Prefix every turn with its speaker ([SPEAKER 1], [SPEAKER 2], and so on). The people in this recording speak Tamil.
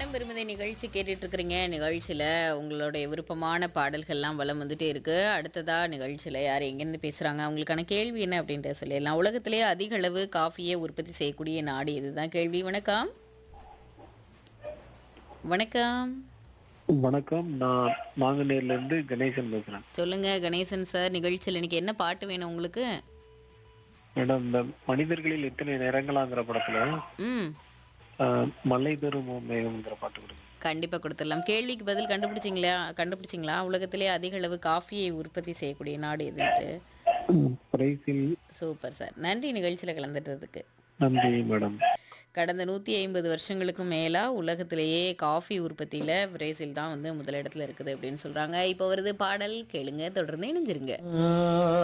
[SPEAKER 1] மனம் விரும்புதை நிகழ்ச்சி கேட்டுட்டு இருக்கிறீங்க நிகழ்ச்சியில் உங்களுடைய விருப்பமான பாடல்கள்லாம் வலம் வந்துட்டே இருக்கு அடுத்ததா நிகழ்ச்சியில் யார் எங்கேருந்து பேசுகிறாங்க அவங்களுக்கான கேள்வி என்ன அப்படின்றத சொல்லிடலாம் உலகத்திலேயே அதிக அளவு காஃபியை உற்பத்தி செய்யக்கூடிய நாடு இதுதான் கேள்வி வணக்கம் வணக்கம்
[SPEAKER 2] வணக்கம் நான் மாங்கனேர்ல இருந்து கணேசன் பேசுறேன்
[SPEAKER 1] சொல்லுங்க கணேசன் சார் நிகழ்ச்சியில் இன்னைக்கு என்ன பாட்டு வேணும் உங்களுக்கு
[SPEAKER 2] மேடம் இந்த மனிதர்களில் எத்தனை நிறங்களாங்கிற படத்துல
[SPEAKER 1] ம்
[SPEAKER 2] ஆஹ், மலை தரும் மேகம்ங்கிற பாட்டு கொடுங்க
[SPEAKER 1] கண்டிப்பாக கொடுத்துடலாம் கேள்விக்கு பதில் கண்டுபிடிச்சிங்களா கண்டுபிடிச்சிங்களா உலகத்திலேயே அதிக அளவு காஃபியை உற்பத்தி செய்யக்கூடிய நாடு எதுன்ட்டு
[SPEAKER 2] பிரைஸில்
[SPEAKER 1] சூப்பர் சார் நன்றி நிகழ்ச்சியில் கலந்துட்டதுக்கு
[SPEAKER 2] நன்றி மேடம்
[SPEAKER 1] கடந்த நூற்றி ஐம்பது வருஷங்களுக்கும் மேலாக உலகத்திலேயே காஃபி உற்பத்தியில் பிரேசில் தான் வந்து முதலிடத்துல இருக்குது அப்படின்னு சொல்கிறாங்க இப்போ வருது பாடல் கேளுங்க தொடர்ந்து இணைஞ்சிருங்க